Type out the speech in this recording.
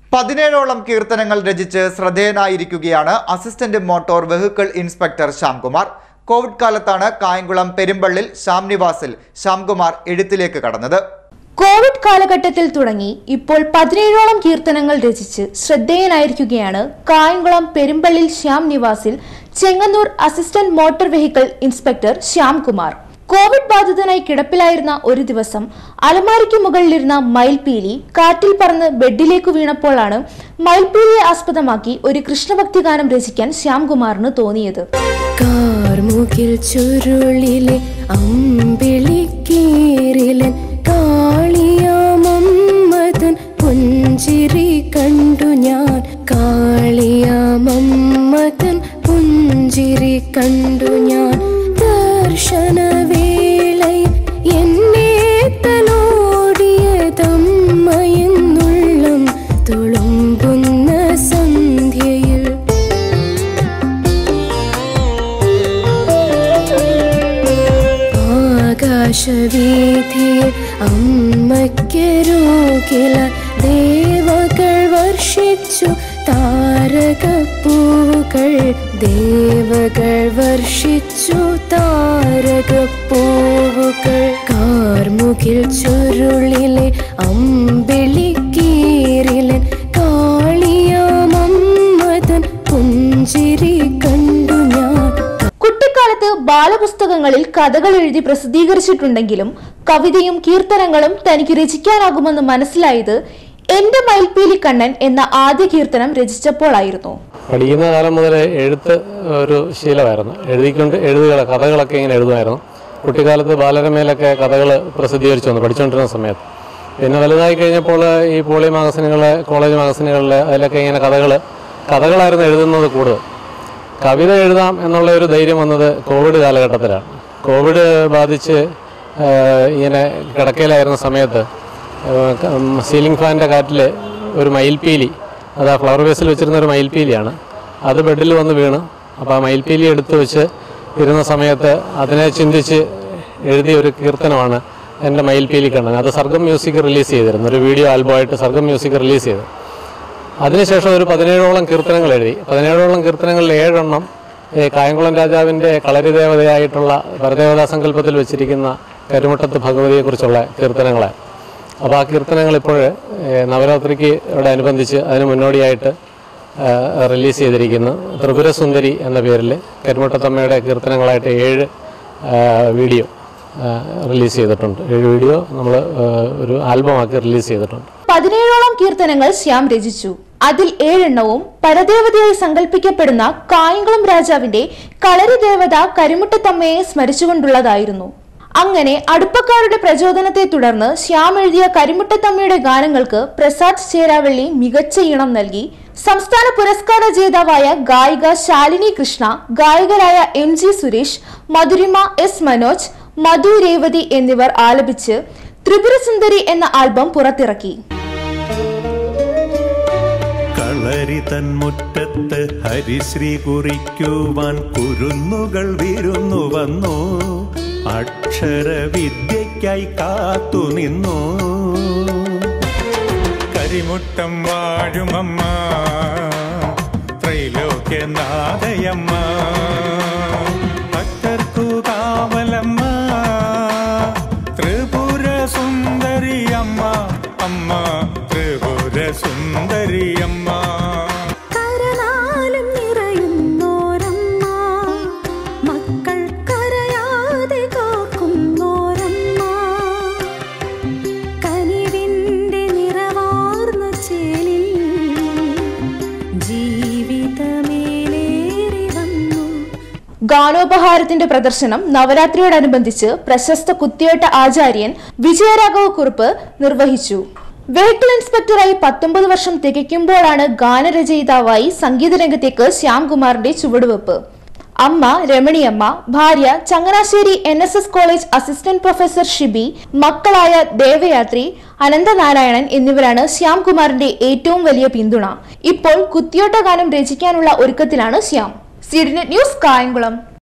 പതിനേഴോളം കീർത്തനങ്ങൾ രചിച്ച് ശ്രദ്ധേയനായിരിക്കുകയാണ് assistant motor vehicle inspector Shyamkumar covid കാലത്താണ് കായംകുളം പെരുമ്പള്ളിൽ ശ്യാം നിവാസിൽ ശ്യാംകുമാർ എഴുത്തിലേക്ക് കടന്നത് കോവിഡ് കാലഘട്ടത്തിൽ തുടങ്ങി ഇപ്പോൾ പതിനേഴോളം കീർത്തനങ്ങൾ രചിച്ച് ശ്രദ്ധേയനായിരിക്കുകയാണ് കായംകുളം പെരുമ്പള്ളിൽ ശ്യാം നിവാസിൽ Chengannur assistant motor vehicle inspector Shyamkumar covid ബാധിതനായി കിടപ്പിലായിരുന്ന ഒരു ദിവസം അലമാരിക്ക് മുകളിലിരുന്ന മയിൽപീലി കാറ്റിൽ പറന്ന് ബെഡിലേക്ക് വീണപ്പോഴാണ് മയിൽപീലിയെ ആസ്പദമാക്കി ഒരു കൃഷ്ണഭക്തി ഗാനം രചിക്കാൻ ശ്യാംകുമാറിന് തോന്നിയത് കാർമുകിൽ ചുരുളിലെ അമ്പിളിക്കീറിലൻ കാളിയാമമ്മതൻ പുഞ്ചിരി കണ്ടു ഞാൻ കാളിയാമമ്മതൻ പുഞ്ചിരി കണ്ടു ഞാൻ ദർശനവേളയിൽ എന്നെ തലോടിയതമ്മയെന്നുള്ളം തുളുമ്പുന്ന സന്ധ്യയിൽ ആകാശവീഥിയിൽ അമ്മയ്ക്കരോകില ദേവകൾ വർഷിച്ചു താരകപ്പൂകൾ ദേവകൾ വർഷിച്ചു താരകപ്പൂവുകൾ കാർമുകിൽ ചുരുളിലെ അമ്പിളിക്കീറിലൻ കാളിയാമമ്മതൻ പുഞ്ചിരി കണ്ടു ഞാൻ കുട്ടിക്കാലത്ത് ബാലപുസ്തകങ്ങളിൽ കഥകൾ എഴുതി പ്രസിദ്ധീകരിച്ചിട്ടുണ്ടെങ്കിലും കവിതയും കീർത്തനങ്ങളും തനിക്ക് രചിക്കാനാകുമെന്ന് മനസ്സിലായത് എന്റെ മയിൽപ്പീലി കണ്ണൻ എന്ന ആദ്യ കീർത്തനം രചിച്ചപ്പോഴായിരുന്നു പഠിക്കുന്ന കാലം മുതൽ എഴുത്ത് ഒരു ശീലമായിരുന്നു എഴുതിക്കൊണ്ട് എഴുതുക കഥകളൊക്കെ ഇങ്ങനെ എഴുതുമായിരുന്നു കുട്ടിക്കാലത്ത് ബാലരമയിലൊക്കെ കഥകൾ പ്രസിദ്ധീകരിച്ചു വന്നു പഠിച്ചുകൊണ്ടിരുന്ന സമയത്ത് പിന്നെ വലുതായി കഴിഞ്ഞപ്പോൾ ഈ പോളി മാഗസിനുകൾ കോളേജ് മാഗസിനുകളിൽ അതിലൊക്കെ ഇങ്ങനെ കഥകൾ കഥകളായിരുന്നു എഴുതുന്നത് കൂടുതൽ കവിത എഴുതാം എന്നുള്ള ഒരു ധൈര്യം വന്നത് കോവിഡ് കാലഘട്ടത്തിലാണ് കോവിഡ് ബാധിച്ച് ആഹ്, ഇങ്ങനെ കിടക്കയിലായിരുന്ന സമയത്ത് ആഹ്, ക- ഉം, സീലിംഗ് ഫാനിൻ്റെ കാറ്റിൽ ഒരു മയിൽപ്പീലി അത് ആ ഫ്ലവർ വേസിൽ വെച്ചിരുന്ന ഒരു മയിൽപ്പീലിയാണ് അത് ബെഡിൽ വന്ന് വീണ് അപ്പോൾ ആ മയിൽപ്പീലി എടുത്തു വെച്ച് ഇരുന്ന സമയത്ത് അതിനെ ചിന്തിച്ച് എഴുതിയ ഒരു കീർത്തനമാണ് എൻ്റെ മയിൽപ്പീലി കണ്ണൻ അത് സർഗം മ്യൂസിക് റിലീസ് ചെയ്തിരുന്നു ഒരു വീഡിയോ ആൽബമായിട്ട് സർഗം മ്യൂസിക് റിലീസ് ചെയ്തു അതിനുശേഷം ഒരു പതിനേഴോളം കീർത്തനങ്ങൾ എഴുതി പതിനേഴോളം കീർത്തനങ്ങളിൽ ഏഴെണ്ണം ഈ കായംകുളം രാജാവിൻ്റെ കളരിദേവതയായിട്ടുള്ള പരദേവതാ സങ്കല്പത്തിൽ വെച്ചിരിക്കുന്ന കരുമുട്ടത്ത് ഭഗവതിയെക്കുറിച്ചുള്ള കീർത്തനങ്ങളെ അപ്പോൾ ആ കീർത്തനങ്ങൾ ഇപ്പോൾ നവരാത്രിക്ക് ഇവിടെ അനുബന്ധിച്ച് അതിന് മുന്നോടിയായിട്ട് ഏഹ്, റിലീസ് ചെയ്തിരിക്കുന്നു ത്രിപുരസുന്ദരി എന്ന പേരിൽ കരുമുട്ടത്തമ്മയുടെ കീർത്തനങ്ങളായിട്ട് ഏഴ് ഏഹ്, വീഡിയോ ഏഹ്, റിലീസ് ചെയ്തിട്ടുണ്ട് ഏഴ് വീഡിയോ നമ്മൾ ഒരു ആൽബമാക്കി റിലീസ് ചെയ്തിട്ടുണ്ട് പതിനേഴോളം കീർത്തനങ്ങൾ ശ്യാം രചിച്ചു അതിൽ ഏഴെണ്ണവും പരദേവതയായി സങ്കല്പിക്കപ്പെടുന്ന കായംകുളം രാജാവിന്റെ കളരി ദേവത കരിമുട്ടത്തമ്മയെ സ്മരിച്ചുകൊണ്ടുള്ളതായിരുന്നു അങ്ങനെ അടുപ്പക്കാരുടെ പ്രചോദനത്തെ തുടർന്ന് ശ്യാം എഴുതിയ കരിമുട്ടത്തമ്മയുടെ ഗാനങ്ങൾക്ക് പ്രസാദ് ചേരാവള്ളി മികച്ച ഈണം നൽകി സംസ്ഥാന പുരസ്കാര ജേതാവായ ഗായിക ശാലിനി കൃഷ്ണ ഗായകരായ M G Suresh Madhurima S Manoj മധു രേവതി എന്നിവർ ആലപിച്ച് ത്രിപുരസുന്ദരി എന്ന ആൽബം പുറത്തിറക്കി കളരി തന്മുറ്റത്ത് ഹരിശ്രീ കുറിക്കുവാൻ കുരുന്നുകൾ വിരുന്നു വന്നു അക്ഷരവിദ്യയ്ക്കായി കാത്തു നിന്നു കരിമുട്ടം വാഴുമമ്മ ത്രൈലോക്യനാഥയമ്മ ഭക്തർക്കു കാവലമ്മ ത്രിപുര സുന്ദരിയമ്മ അമ്മ ത്രിപുര സുന്ദരിയമ്മ കരനാലും നിറയുന്നോരമ്മ മക്കൾ കരയാതെ കാക്കുന്നോരമ്മ കനിവിന്റെ നിറവാർന്ന ചേലിൽ ജീവിതമേലേറി വന്നു ഗാനോപഹാരത്തിന്റെ പ്രദർശനം നവരാത്രിയോടനുബന്ധിച്ച് പ്രശസ്ത കുത്തിയോട്ട ആചാര്യൻ വിജയരാഘവ കുറുപ്പ് നിർവഹിച്ചു വെഹിക്കിൾ ഇൻസ്പെക്ടറായി പത്തൊമ്പത് വർഷം തികയ്ക്കുമ്പോഴാണ് ഗാനരചയിതാവായി സംഗീത രംഗത്തേക്ക് ശ്യാംകുമാറിന്റെ ചുവടുവെപ്പ് അമ്മ രമണിയമ്മ ഭാര്യ Changanassery N S S college assistant professor Shibi മക്കളായ ദേവയാത്രി അനന്തനാരായണൻ എന്നിവരാണ് ശ്യാംകുമാറിന്റെ ഏറ്റവും വലിയ പിന്തുണ ഇപ്പോൾ കുത്തിയോട്ട ഗാനം രചിക്കാനുള്ള ഒരുക്കത്തിലാണ് Shyam C D net news Kayamkulam